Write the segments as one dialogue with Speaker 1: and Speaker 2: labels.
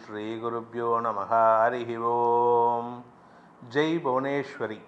Speaker 1: ஸ்ரீகுருப்போ நம ஹரிஹி ஓம் ஜெய் புவனேஸ்வரி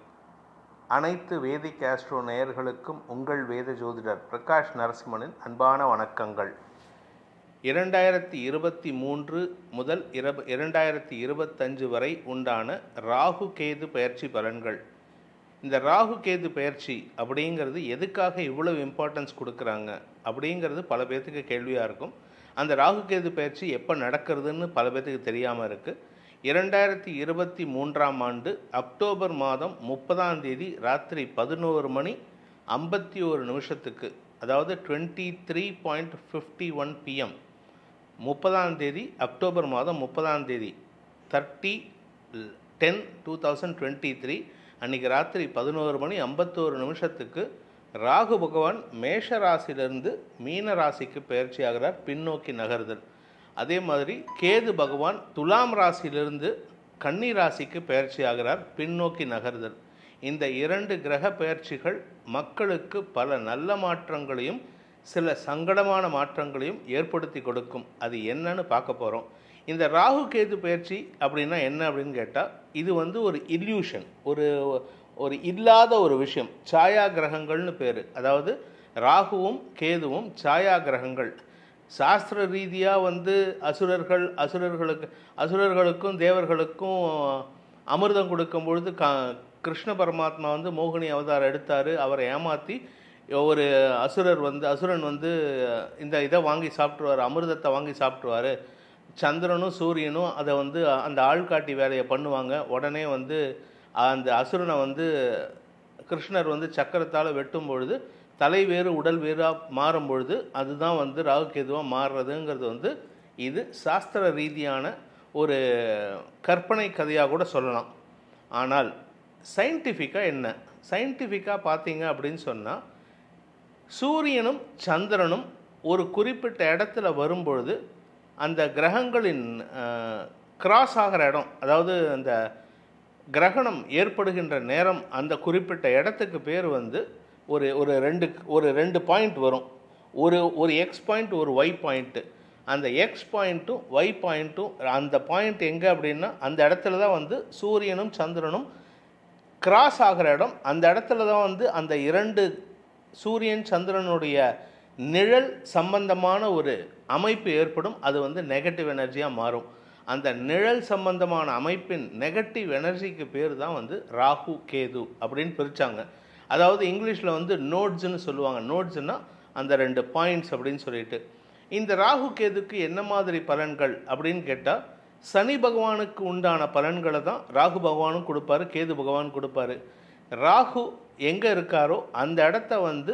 Speaker 1: அனைத்து வேதிக் ஆஸ்ட்ரோ நேயர்களுக்கும் உங்கள் வேத ஜோதிடர் பிரகாஷ் நரசிம்மனின் அன்பான வணக்கங்கள் இரண்டாயிரத்தி இருபத்தி மூன்று முதல் இரப இரண்டாயிரத்தி இருபத்தஞ்சு வரை உண்டான ராகு கேது பயிற்சி பலன்கள் இந்த ராகு கேது பயிற்சி அப்படிங்கிறது எதுக்காக இவ்வளவு இம்பார்ட்டன்ஸ் கொடுக்குறாங்க அப்படிங்கிறது பல பேர்த்துக்கு கேள்வியாக இருக்கும் அந்த ராகு கேது பயிற்சி எப்போ நடக்கிறதுன்னு பல பேர்த்துக்கு தெரியாமல் இருக்குது இரண்டாயிரத்தி இருபத்தி மூன்றாம் ஆண்டு அக்டோபர் மாதம் முப்பதாம் தேதி ராத்திரி பதினோரு மணி ஐம்பத்தி ஒரு நிமிஷத்துக்கு அதாவது twenty three point fifty one PM முப்பதாம் தேதி அக்டோபர் மாதம் முப்பதாம் தேதி thirty ten two thousand twenty three அன்றைக்கி ராத்திரி பதினோரு மணி ஐம்பத்தோரு நிமிஷத்துக்கு ராகு பகவான் மேஷ ராசியிலிருந்து மீன ராசிக்கு பயிற்சி ஆகிறார் பின்னோக்கி நகர்தல் அதே மாதிரி கேது பகவான் துலாம் ராசியிலிருந்து கன்னி ராசிக்கு பயிற்சி ஆகிறார் பின்னோக்கி நகர்தல் இந்த இரண்டு கிரக பயிற்சிகள் மக்களுக்கு பல நல்ல மாற்றங்களையும் சில சங்கடமான மாற்றங்களையும் ஏற்படுத்தி கொடுக்கும் அது என்னன்னு பார்க்க போகிறோம் இந்த ராகு கேது பயிற்சி அப்படின்னா என்ன அப்படின்னு கேட்டால் இது வந்து ஒரு இல்யூஷன் ஒரு ஒரு இல்லாத ஒரு விஷயம் சாயா கிரகங்கள்னு பேர் அதாவது ராகுவும் கேதுவும் சாயா கிரகங்கள் சாஸ்திர ரீதியாக வந்து அசுரர்கள் அசுரர்களுக்கு அசுரர்களுக்கும் தேவர்களுக்கும் அமிர்தம் கொடுக்கும் பொழுது க கிருஷ்ண பரமாத்மா வந்து மோகினி அவதாரம் எடுத்தார் அவரை ஏமாற்றி ஒரு அசுரர் வந்து அசுரன் வந்து இந்த இதை வாங்கி சாப்பிட்ருவார் அமிர்தத்தை வாங்கி சாப்பிட்ருவார் சந்திரனும் சூரியனும் அதை வந்து அந்த ஆள்காட்டி வேலையை பண்ணுவாங்க உடனே வந்து அந்த அசுரனை வந்து கிருஷ்ணர் வந்து சக்கரத்தால் வெட்டும் பொழுது தலை வேறு உடல் வேறாக மாறும் பொழுது அதுதான் வந்து ராகுகேதுவாக மாறுறதுங்கிறது வந்து இது சாஸ்திர ரீதியான ஒரு கற்பனை கதையாக கூட சொல்லலாம் ஆனால் சயின்டிஃபிக்காக என்ன சயின்டிஃபிக்காக பார்த்தீங்க அப்படின்னு சொன்னால் சூரியனும் சந்திரனும் ஒரு குறிப்பிட்ட இடத்துல வரும்பொழுது அந்த கிரகங்களின் கிராஸ் ஆகிற இடம் அதாவது அந்த கிரகணம் ஏற்படுகின்ற நேரம் அந்த குறிப்பிட்ட இடத்துக்கு பேர் வந்து ஒரு ஒரு ரெண்டு ஒரு ரெண்டு பாயிண்ட் வரும் ஒரு ஒரு எக்ஸ் பாயிண்ட் ஒரு ஒய் பாயிண்ட்டு அந்த எக்ஸ் பாயிண்ட்டும் ஒய் பாயிண்ட்டும் அந்த பாயிண்ட் எங்கே அப்படின்னா அந்த இடத்துல தான் வந்து சூரியனும் சந்திரனும் கிராஸ் ஆகிற இடம் அந்த இடத்துல தான் வந்து அந்த இரண்டு சூரியன் சந்திரனுடைய நிழல் சம்பந்தமான ஒரு அமைப்பு ஏற்படும் அது வந்து நெகட்டிவ் எனர்ஜியாக மாறும் அந்த நிழல் சம்பந்தமான அமைப்பின் நெகட்டிவ் எனர்ஜிக்கு பேர் தான் வந்து ராகு கேது அப்படின்னு பிரித்தாங்க அதாவது இங்கிலீஷில் வந்து நோட்ஸ்ன்னு சொல்லுவாங்க நோட்ஸ்னால் அந்த ரெண்டு பாயிண்ட்ஸ் அப்படின்னு சொல்லிட்டு இந்த ராகு கேதுக்கு என்ன மாதிரி பலன்கள் அப்படின்னு கேட்டால் சனி பகவானுக்கு உண்டான பலன்களை தான் ராகு பகவானும் கொடுப்பாரு கேது பகவான் கொடுப்பாரு ராகு எங்கே இருக்காரோ அந்த இடத்த வந்து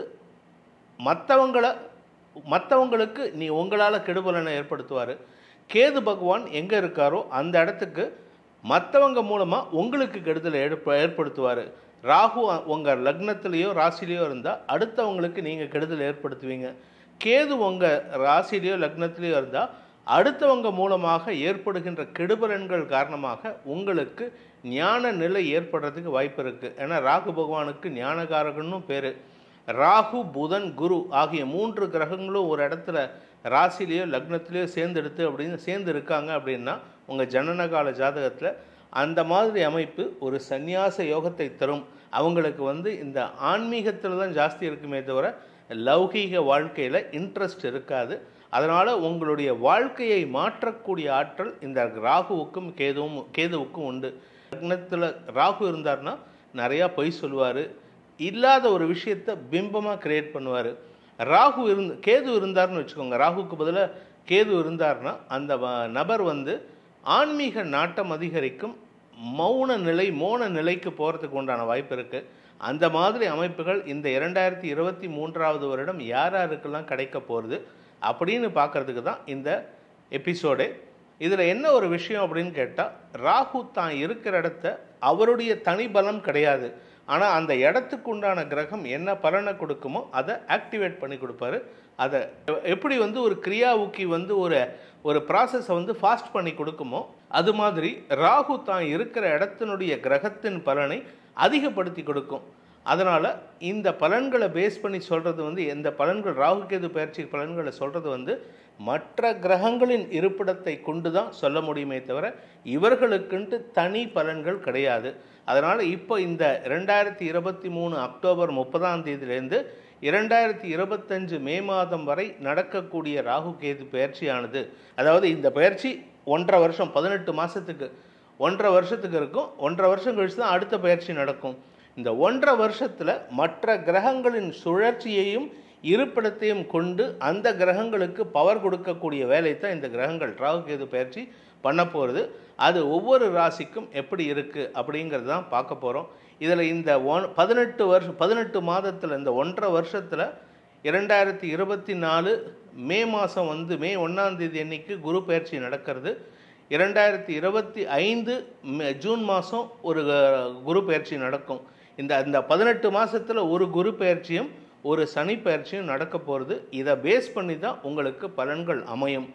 Speaker 1: மற்றவங்களை மற்றவங்களுக்கு நீ உங்களால் கெடுபலனை ஏற்படுத்துவார் கேது பகவான் எங்கே இருக்காரோ அந்த இடத்துக்கு மற்றவங்க மூலமாக உங்களுக்கு கெடுதலை ஏற்ப ஏற்படுத்துவார் ராகு உங்கள் லக்னத்திலேயோ ராசிலேயோ இருந்தால் அடுத்தவங்களுக்கு நீங்கள் கெடுதல் ஏற்படுத்துவீங்க கேது உங்கள் ராசிலேயோ லக்னத்திலேயோ இருந்தால் அடுத்தவங்க மூலமாக ஏற்படுகின்ற கெடுபலன்கள் காரணமாக உங்களுக்கு ஞான நிலை ஏற்படுறதுக்கு வாய்ப்பு இருக்குது ஏன்னா ராகு பகவானுக்கு ஞானகாரகன்னு பேர் ராகு புதன் குரு ஆகிய மூன்று கிரகங்களும் ஒரு இடத்துல ராசிலேயோ லக்னத்திலேயோ சேர்ந்தெடுத்து அப்படின்னு சேர்ந்து இருக்காங்க அப்படின்னா உங்கள் ஜனனகால ஜாதகத்தில் அந்த மாதிரி அமைப்பு ஒரு சந்நியாச யோகத்தை தரும் அவங்களுக்கு வந்து இந்த ஆன்மீகத்தில் தான் ஜாஸ்தி இருக்குமே தவிர லௌகீக வாழ்க்கையில் இன்ட்ரெஸ்ட் இருக்காது அதனால் உங்களுடைய வாழ்க்கையை மாற்றக்கூடிய ஆற்றல் இந்த ராகுவுக்கும் கேதுவும் கேதுவுக்கும் உண்டு லக்னத்தில் ராகு இருந்தார்னா நிறையா பொய் சொல்லுவார் இல்லாத ஒரு விஷயத்தை பிம்பமாக கிரியேட் பண்ணுவார் ராகு இருந்து கேது இருந்தார்னு வச்சுக்கோங்க ராகுக்கு பதிலாக கேது இருந்தார்னா அந்த நபர் வந்து ஆன்மீக நாட்டம் அதிகரிக்கும் மௌன நிலை மோன நிலைக்கு போகிறதுக்கு உண்டான வாய்ப்பு இருக்குது அந்த மாதிரி அமைப்புகள் இந்த இரண்டாயிரத்தி இருபத்தி மூன்றாவது வருடம் யார் யாருக்கெல்லாம் கிடைக்க போகிறது அப்படின்னு பார்க்குறதுக்கு தான் இந்த எபிசோடே இதில் என்ன ஒரு விஷயம் அப்படின்னு கேட்டால் ராகு தான் இருக்கிற இடத்த அவருடைய தனி பலம் கிடையாது ஆனால் அந்த இடத்துக்கு உண்டான கிரகம் என்ன பலனை கொடுக்குமோ அதை ஆக்டிவேட் பண்ணி கொடுப்பாரு அதை எப்படி வந்து ஒரு கிரியாவுக்கி வந்து ஒரு ஒரு ப்ராசஸை வந்து ஃபாஸ்ட் பண்ணி கொடுக்குமோ அது மாதிரி ராகு தான் இருக்கிற இடத்தினுடைய கிரகத்தின் பலனை அதிகப்படுத்தி கொடுக்கும் அதனால் இந்த பலன்களை பேஸ் பண்ணி சொல்கிறது வந்து எந்த பலன்கள் ராகு கேது பயிற்சி பலன்களை சொல்கிறது வந்து மற்ற கிரகங்களின் இருப்பிடத்தை கொண்டு தான் சொல்ல முடியுமே தவிர இவர்களுக்குன்ட்டு தனி பலன்கள் கிடையாது அதனால் இப்போ இந்த ரெண்டாயிரத்தி இருபத்தி மூணு அக்டோபர் முப்பதாம் தேதியிலேருந்து இரண்டாயிரத்தி இருபத்தஞ்சு மே மாதம் வரை நடக்கக்கூடிய ராகு கேது பயிற்சியானது அதாவது இந்த பயிற்சி ஒன்றரை வருஷம் பதினெட்டு மாதத்துக்கு ஒன்றரை வருஷத்துக்கு இருக்கும் ஒன்றரை வருஷம் கழிச்சு தான் அடுத்த பயிற்சி நடக்கும் இந்த ஒன்றரை வருஷத்தில் மற்ற கிரகங்களின் சுழற்சியையும் இருப்பிடத்தையும் கொண்டு அந்த கிரகங்களுக்கு பவர் கொடுக்கக்கூடிய வேலை தான் இந்த கிரகங்கள் ராகு கேது பயிற்சி பண்ண போகிறது அது ஒவ்வொரு ராசிக்கும் எப்படி இருக்குது அப்படிங்கிறது தான் பார்க்க போகிறோம் இதில் இந்த ஒன் பதினெட்டு வருஷம் பதினெட்டு மாதத்தில் இந்த ஒன்றரை வருஷத்தில் இரண்டாயிரத்தி இருபத்தி நாலு மே மாதம் வந்து மே ஒன்றாம் தேதி அன்னைக்கு குரு பயிற்சி நடக்கிறது இரண்டாயிரத்தி இருபத்தி ஐந்து மே- ஜூன் மாதம் ஒரு அஹ், குரு பயிற்சி நடக்கும் இந்த இந்த பதினெட்டு மாதத்தில் ஒரு குரு பயிற்சியும் ஒரு சனி பயிற்சியும் நடக்க போகிறது இதை பேஸ் பண்ணி தான் உங்களுக்கு பலன்கள் அமையும்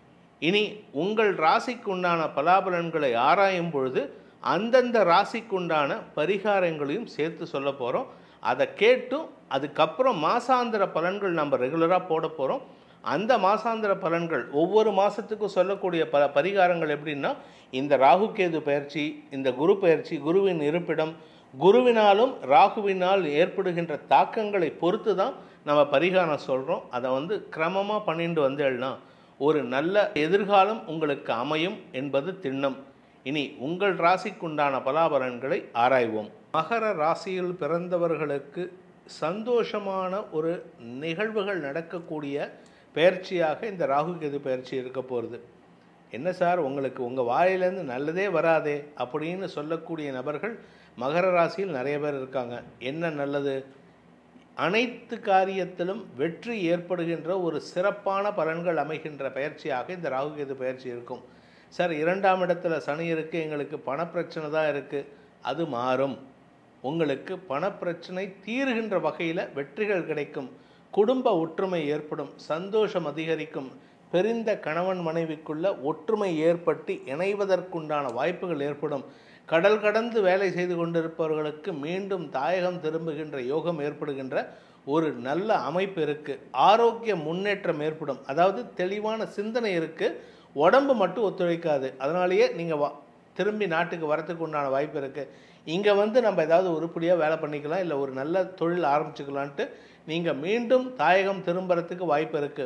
Speaker 1: இனி உங்கள் ராசிக்கு உண்டான பலாபலன்களை ஆராயும் பொழுது அந்தந்த ராசிக்குண்டான பரிகாரங்களையும் சேர்த்து சொல்ல போகிறோம் அதை கேட்டும் அதுக்கப்புறம் மாசாந்திர பலன்கள் நம்ம ரெகுலராக போட போகிறோம் அந்த மாசாந்திர பலன்கள் ஒவ்வொரு மாதத்துக்கும் சொல்லக்கூடிய பல பரிகாரங்கள் எப்படின்னா இந்த ராகு கேது பயிற்சி இந்த குரு பயிற்சி குருவின் இருப்பிடம் குருவினாலும் ராகுவினால் ஏற்படுகின்ற தாக்கங்களை பொறுத்து தான் நம்ம பரிகாரம் சொல்கிறோம் அதை வந்து கிரமமாக பண்ணிட்டு வந்தேன்னா ஒரு நல்ல எதிர்காலம் உங்களுக்கு அமையும் என்பது திண்ணம் இனி உங்கள் ராசிக்குண்டான பலாபலன்களை ஆராய்வோம் மகர ராசியில் பிறந்தவர்களுக்கு சந்தோஷமான ஒரு நிகழ்வுகள் நடக்கக்கூடிய பயிற்சியாக இந்த ராகு கேது பயிற்சி இருக்க போகிறது என்ன சார் உங்களுக்கு உங்கள் வாயிலேருந்து நல்லதே வராதே அப்படின்னு சொல்லக்கூடிய நபர்கள் மகர ராசியில் நிறைய பேர் இருக்காங்க என்ன நல்லது அனைத்து காரியத்திலும் வெற்றி ஏற்படுகின்ற ஒரு சிறப்பான பலன்கள் அமைகின்ற பயிற்சியாக இந்த ராகு கேது பயிற்சி இருக்கும் சார் இரண்டாம் இடத்துல சனி இருக்குது எங்களுக்கு பணப்பிரச்சனை தான் இருக்குது அது மாறும் உங்களுக்கு பணப்பிரச்சனை தீருகின்ற வகையில் வெற்றிகள் கிடைக்கும் குடும்ப ஒற்றுமை ஏற்படும் சந்தோஷம் அதிகரிக்கும் பெரிந்த கணவன் மனைவிக்குள்ள ஒற்றுமை ஏற்பட்டு இணைவதற்குண்டான வாய்ப்புகள் ஏற்படும் கடல் கடந்து வேலை செய்து கொண்டிருப்பவர்களுக்கு மீண்டும் தாயகம் திரும்புகின்ற யோகம் ஏற்படுகின்ற ஒரு நல்ல அமைப்பு இருக்கு ஆரோக்கிய முன்னேற்றம் ஏற்படும் அதாவது தெளிவான சிந்தனை இருக்கு உடம்பு மட்டும் ஒத்துழைக்காது அதனாலேயே நீங்க வா- திரும்பி நாட்டுக்கு வரத்துக்கு உண்டான வாய்ப்பு இருக்கு இங்க வந்து நம்ம ஏதாவது உருப்படியாக வேலை பண்ணிக்கலாம் இல்லை ஒரு நல்ல தொழில் ஆரம்பிச்சுக்கலான்ட்டு நீங்க மீண்டும் தாயகம் திரும்புறதுக்கு வாய்ப்பு இருக்கு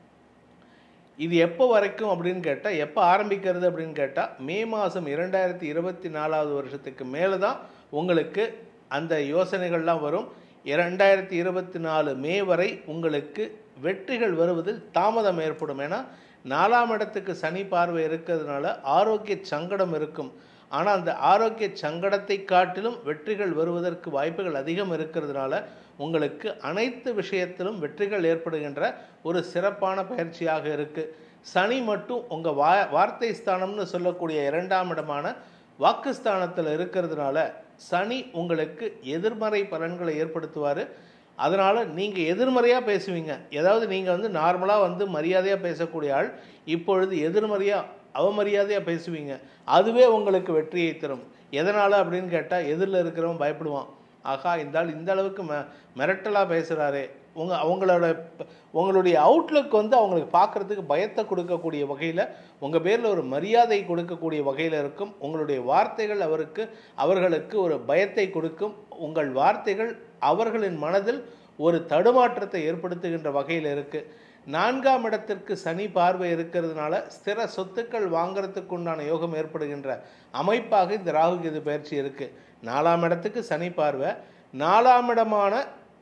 Speaker 1: இது எப்போ வரைக்கும் அப்படின்னு கேட்டால் எப்போ ஆரம்பிக்கிறது அப்படின்னு கேட்டால் மே மாதம் இரண்டாயிரத்தி இருபத்தி நாலாவது வருஷத்துக்கு மேலே தான் உங்களுக்கு அந்த யோசனைகள்லாம் வரும் இரண்டாயிரத்தி இருபத்தி நாலு மே வரை உங்களுக்கு வெற்றிகள் வருவதில் தாமதம் ஏற்படும் ஏன்னா நாலாம் இடத்துக்கு சனி பார்வை இருக்கிறதுனால ஆரோக்கிய சங்கடம் இருக்கும் ஆனால் அந்த ஆரோக்கிய சங்கடத்தை காட்டிலும் வெற்றிகள் வருவதற்கு வாய்ப்புகள் அதிகம் இருக்கிறதுனால உங்களுக்கு அனைத்து விஷயத்திலும் வெற்றிகள் ஏற்படுகின்ற ஒரு சிறப்பான பயிற்சியாக இருக்கு சனி மட்டும் உங்கள் வா வார்த்தை ஸ்தானம்னு சொல்லக்கூடிய இரண்டாம் இடமான வாக்குஸ்தானத்தில் இருக்கிறதுனால சனி உங்களுக்கு எதிர்மறை பலன்களை ஏற்படுத்துவார் அதனால் நீங்கள் எதிர்மறையாக பேசுவீங்க ஏதாவது நீங்கள் வந்து நார்மலாக வந்து மரியாதையாக பேசக்கூடிய ஆள் இப்பொழுது எதிர்மறையாக அவமரியாதையாக பேசுவீங்க அதுவே உங்களுக்கு வெற்றியை தரும் எதனால் அப்படின்னு கேட்டால் எதிரில் இருக்கிறவன் பயப்படுவான் ஆகா இந்த ஆள் இந்த அளவுக்கு ம மிரட்டலாக பேசுகிறாரே உங்கள் அவங்களோட ப- உங்களுடைய அவுட்லுக் வந்து அவங்களுக்கு பார்க்குறதுக்கு பயத்தை கொடுக்கக்கூடிய வகையில் உங்கள் பேரில் ஒரு மரியாதை கொடுக்கக்கூடிய வகையில் இருக்கும் உங்களுடைய வார்த்தைகள் அவருக்கு அவர்களுக்கு ஒரு பயத்தை கொடுக்கும் உங்கள் வார்த்தைகள் அவர்களின் மனதில் ஒரு தடுமாற்றத்தை ஏற்படுத்துகின்ற வகையில் இருக்குது நான்காம் இடத்திற்கு சனி பார்வை இருக்கிறதுனால ஸ்திர சொத்துக்கள் வாங்குறதுக்கு உண்டான யோகம் ஏற்படுகின்ற அமைப்பாக இந்த ராகு கேது பயிற்சி இருக்கு நாலாம் இடத்துக்கு சனி பார்வை நாலாம் இடமான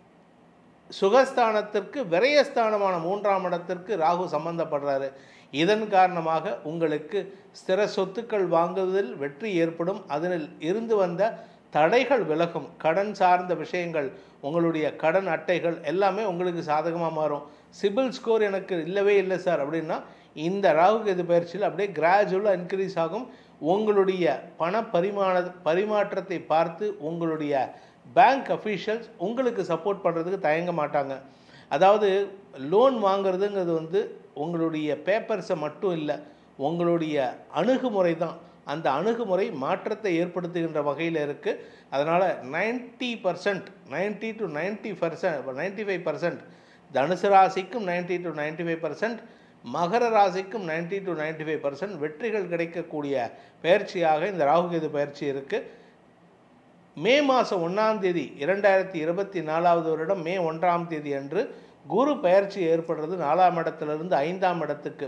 Speaker 1: சுகஸ்தானத்திற்கு விரயஸ்தானமான மூன்றாம் இடத்திற்கு ராகு சம்பந்தப்படுறாரு இதன் காரணமாக உங்களுக்கு ஸ்திர சொத்துக்கள் வாங்குவதில் வெற்றி ஏற்படும் அதில் இருந்து வந்த தடைகள் விலகும் கடன் சார்ந்த விஷயங்கள் உங்களுடைய கடன் அட்டைகள் எல்லாமே உங்களுக்கு சாதகமாக மாறும் சிபில் ஸ்கோர் எனக்கு இல்லவே இல்லை சார் அப்படின்னா இந்த ராகு கேது பயிற்சியில் அப்படியே கிராஜுவலாக இன்க்ரீஸ் ஆகும் உங்களுடைய பண பரிமாண பரிமாற்றத்தை பார்த்து உங்களுடைய பேங்க் அஃபீஷியல்ஸ் உங்களுக்கு சப்போர்ட் பண்ணுறதுக்கு தயங்க மாட்டாங்க அதாவது லோன் வாங்குறதுங்கிறது வந்து உங்களுடைய பேப்பர்ஸை மட்டும் இல்லை உங்களுடைய அணுகுமுறை தான் அந்த அணுகுமுறை மாற்றத்தை ஏற்படுத்துகின்ற வகையில் இருக்குது அதனால் ninety percent ninety to ninety percent ninety five percent தனுசு ராசிக்கும் ninety to ninety five percent மகர ராசிக்கும் ninety to ninety five percent வெற்றிகள் கிடைக்கக்கூடிய பயிற்சியாக இந்த ராகுகேது பயிற்சி இருக்குது மே மாதம் ஒன்றாம் தேதி இரண்டாயிரத்தி இருபத்தி நாலாவது வருடம் மே ஒன்றாம் தேதி அன்று குரு பயிற்சி ஏற்படுறது நாலாம் இடத்திலிருந்து ஐந்தாம் இடத்துக்கு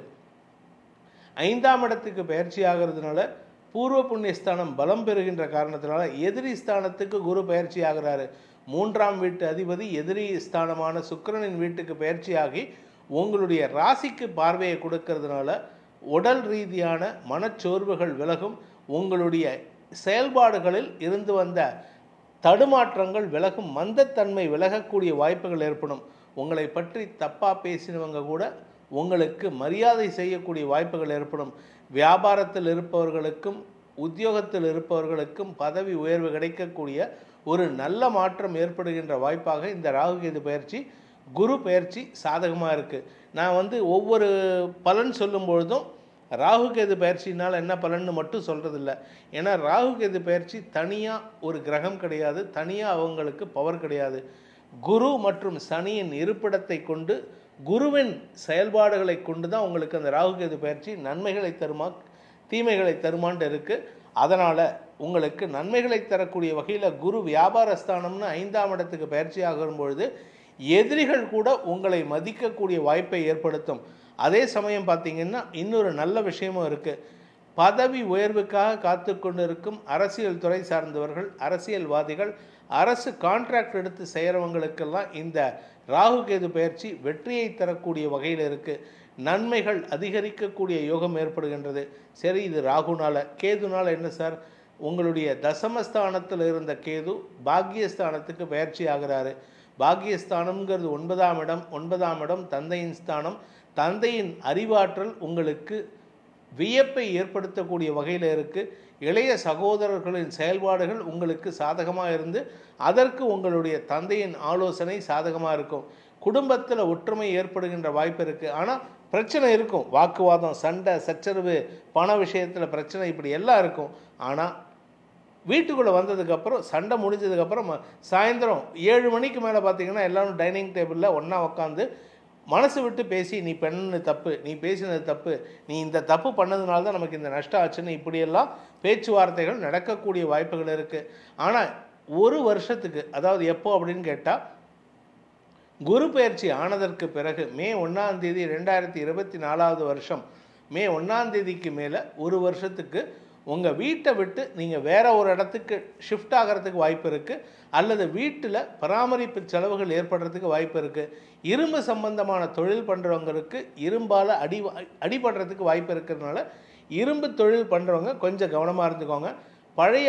Speaker 1: ஐந்தாம் இடத்துக்கு பயிற்சி ஆகிறதுனால பூர்வ புண்ணியஸ்தானம் பலம் பெறுகின்ற காரணத்தினால எதிரி ஸ்தானத்துக்கு குரு பயிற்சி ஆகிறாரு மூன்றாம் வீட்டு அதிபதி எதிரி ஸ்தானமான சுக்கிரனின் வீட்டுக்கு பயிற்சியாகி உங்களுடைய ராசிக்கு பார்வையை கொடுக்கறதுனால உடல் ரீதியான மனச்சோர்வுகள் விலகும் உங்களுடைய செயல்பாடுகளில் இருந்து வந்த தடுமாற்றங்கள் விலகும் மந்தத்தன்மை விலகக்கூடிய வாய்ப்புகள் ஏற்படும் உங்களை பற்றி தப்பாக பேசினவங்க கூட உங்களுக்கு மரியாதை செய்யக்கூடிய வாய்ப்புகள் ஏற்படும் வியாபாரத்தில் இருப்பவர்களுக்கும் உத்தியோகத்தில் இருப்பவர்களுக்கும் பதவி உயர்வு கிடைக்கக்கூடிய ஒரு நல்ல மாற்றம் ஏற்படுகின்ற வாய்ப்பாக இந்த ராகுகேது பயிற்சி குரு பயிற்சி சாதகமாக இருக்குது நான் வந்து ஒவ்வொரு பலன் சொல்லும் பொழுதும் ராகுகேது பயிற்சினால் என்ன பலன்னு மட்டும் சொல்கிறதில்ல ஏன்னா ராகுகேது பயிற்சி தனியாக ஒரு கிரகம் கிடையாது தனியாக அவங்களுக்கு பவர் கிடையாது குரு மற்றும் சனியின் இருப்பிடத்தை கொண்டு குருவின் செயல்பாடுகளை கொண்டு தான் உங்களுக்கு அந்த ராகுகேது பயிற்சி நன்மைகளை தருமா தீமைகளை தருமான்ட்டு இருக்குது அதனால் உங்களுக்கு நன்மைகளை தரக்கூடிய வகையில் குரு வியாபார ஸ்தானம்னு ஐந்தாம் இடத்துக்கு பயிற்சி ஆகும் பொழுது எதிரிகள் கூட உங்களை மதிக்கக்கூடிய வாய்ப்பை ஏற்படுத்தும் அதே சமயம் பார்த்தீங்கன்னா இன்னொரு நல்ல விஷயமும் இருக்குது பதவி உயர்வுக்காக காத்து கொண்டிருக்கும் அரசியல் துறை சார்ந்தவர்கள் அரசியல்வாதிகள் அரசு கான்ட்ராக்ட் எடுத்து செய்கிறவங்களுக்கெல்லாம் இந்த ராகு கேது பயிற்சி வெற்றியை தரக்கூடிய வகையில் இருக்குது நன்மைகள் அதிகரிக்கக்கூடிய யோகம் ஏற்படுகின்றது சரி இது ராகுனால கேதுனால என்ன சார் உங்களுடைய தசமஸ்தானத்தில் இருந்த கேது பாக்கியஸ்தானத்துக்கு பயிற்சி ஆகிறாரு பாக்கியஸ்தானம்ங்கிறது ஒன்பதாம் இடம் ஒன்பதாம் இடம் தந்தையின் ஸ்தானம் தந்தையின் அறிவாற்றல் உங்களுக்கு வியப்பை ஏற்படுத்தக்கூடிய வகையில் இருக்குது இளைய சகோதரர்களின் செயல்பாடுகள் உங்களுக்கு சாதகமாக இருந்து அதற்கு உங்களுடைய தந்தையின் ஆலோசனை சாதகமாக இருக்கும் குடும்பத்தில் ஒற்றுமை ஏற்படுகின்ற வாய்ப்பு இருக்குது ஆனால் பிரச்சனை இருக்கும் வாக்குவாதம் சண்டை சச்சரவு பண விஷயத்தில் பிரச்சனை இப்படி எல்லாம் இருக்கும் ஆனால் வீட்டுக்குள்ளே வந்ததுக்கப்புறம் சண்டை முடிஞ்சதுக்கப்புறம் சாயந்தரம் ஏழு மணிக்கு மேலே பார்த்தீங்கன்னா எல்லோரும் டைனிங் டேபிளில் ஒன்றா உட்காந்து மனசு விட்டு பேசி நீ பெண்ணு தப்பு நீ பேசினது தப்பு நீ இந்த தப்பு பண்ணதுனால தான் நமக்கு இந்த நஷ்டம் ஆச்சுன்னு இப்படியெல்லாம் பேச்சுவார்த்தைகள் நடக்கக்கூடிய வாய்ப்புகள் இருக்குது ஆனால் ஒரு வருஷத்துக்கு அதாவது எப்போ அப்படின்னு கேட்டால் குரு பயிற்சி ஆனதற்கு பிறகு மே ஒன்றாம் தேதி ரெண்டாயிரத்தி இருபத்தி நாலாவது வருஷம் மே ஒன்றாம் தேதிக்கு மேலே ஒரு வருஷத்துக்கு உங்கள் வீட்டை விட்டு நீங்கள் வேற ஒரு இடத்துக்கு ஷிஃப்ட் ஆகிறதுக்கு வாய்ப்பு இருக்குது அல்லது வீட்டில் பராமரிப்பு செலவுகள் ஏற்படுறதுக்கு வாய்ப்பு இருக்குது இரும்பு சம்பந்தமான தொழில் பண்ணுறவங்களுக்கு இரும்பால் அடி அடிபடுறதுக்கு வாய்ப்பு இருக்கிறதுனால இரும்பு தொழில் பண்ணுறவங்க கொஞ்சம் கவனமாக இருந்துக்கோங்க பழைய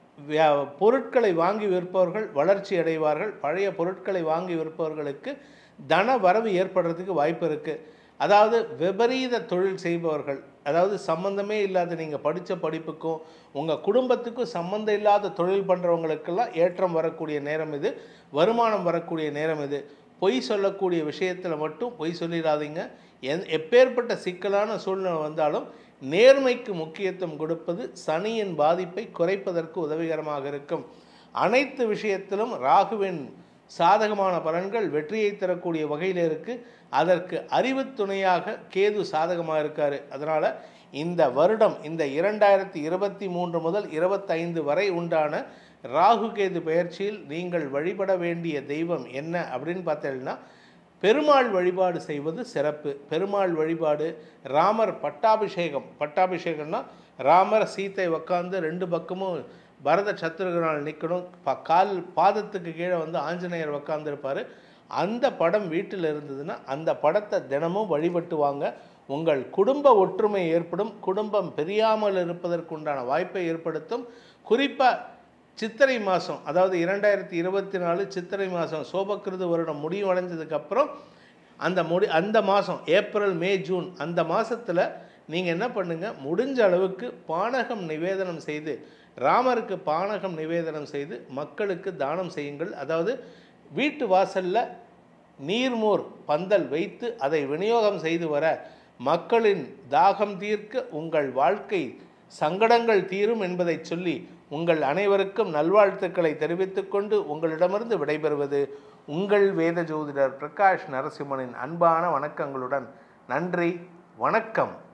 Speaker 1: பொருட்களை வாங்கி விற்பவர்கள் வளர்ச்சி அடைவார்கள் பழைய பொருட்களை வாங்கி விற்பவர்களுக்கு தன வரவு ஏற்படுறதுக்கு வாய்ப்பு இருக்குது அதாவது விபரீத தொழில் செய்பவர்கள் அதாவது சம்மந்தமே இல்லாத நீங்கள் படித்த படிப்புக்கும் உங்கள் குடும்பத்துக்கும் சம்மந்தம் இல்லாத தொழில் பண்ணுறவங்களுக்கெல்லாம் ஏற்றம் வரக்கூடிய நேரம் இது வருமானம் வரக்கூடிய நேரம் இது பொய் சொல்லக்கூடிய விஷயத்தில் மட்டும் பொய் சொல்லிடாதீங்க எந் எப்பேற்பட்ட சிக்கலான சூழ்நிலை வந்தாலும் நேர்மைக்கு முக்கியத்துவம் கொடுப்பது சனியின் பாதிப்பை குறைப்பதற்கு உதவிகரமாக இருக்கும் அனைத்து விஷயத்திலும் ராகுவின் சாதகமான பலன்கள் வெற்றியை தரக்கூடிய வகையில் இருக்குது அதற்கு அறிவு துணையாக கேது சாதகமாக இருக்கார் அதனால் இந்த வருடம் இந்த இரண்டாயிரத்தி இருபத்தி மூன்று முதல் இருபத்தைந்து வரை உண்டான ராகு கேது பயிற்சியில் நீங்கள் வழிபட வேண்டிய தெய்வம் என்ன அப்படின்னு பார்த்தீங்கன்னா பெருமாள் வழிபாடு செய்வது சிறப்பு பெருமாள் வழிபாடு ராமர் பட்டாபிஷேகம் பட்டாபிஷேகம்னா ராமர் சீத்தை உக்காந்து ரெண்டு பக்கமும் பரத சத்ருகனால் நிற்கணும் ப கால் பாதத்துக்கு கீழே வந்து ஆஞ்சநேயர் உக்காந்துருப்பார் அந்த படம் வீட்டில் இருந்ததுன்னா அந்த படத்தை தினமும் வழிபட்டு வாங்க உங்கள் குடும்ப ஒற்றுமை ஏற்படும் குடும்பம் பிரியாமல் இருப்பதற்குண்டான வாய்ப்பை ஏற்படுத்தும் குறிப்பாக சித்திரை மாதம் அதாவது இரண்டாயிரத்தி இருபத்தி நாலு சித்திரை மாதம் சோபக்கிருது வருடம் முடிவடைஞ்சதுக்கப்புறம் அந்த முடி அந்த மாதம் ஏப்ரல் மே ஜூன் அந்த மாதத்தில் நீங்கள் என்ன பண்ணுங்கள் முடிஞ்ச அளவுக்கு பானகம் நிவேதனம் செய்து ராமருக்கு பானகம் நிவேதனம் செய்து மக்களுக்கு தானம் செய்யுங்கள் அதாவது வீட்டு வாசலில் நீர்மோர் பந்தல் வைத்து அதை விநியோகம் செய்து வர மக்களின் தாகம் தீர்க்க உங்கள் வாழ்க்கை சங்கடங்கள் தீரும் என்பதை சொல்லி உங்கள் அனைவருக்கும் நல்வாழ்த்துக்களை தெரிவித்துக்கொண்டு உங்களிடமிருந்து விடைபெறுவது உங்கள் வேத ஜோதிடர் பிரகாஷ் நரசிம்மனின் அன்பான வணக்கங்களுடன் நன்றி வணக்கம்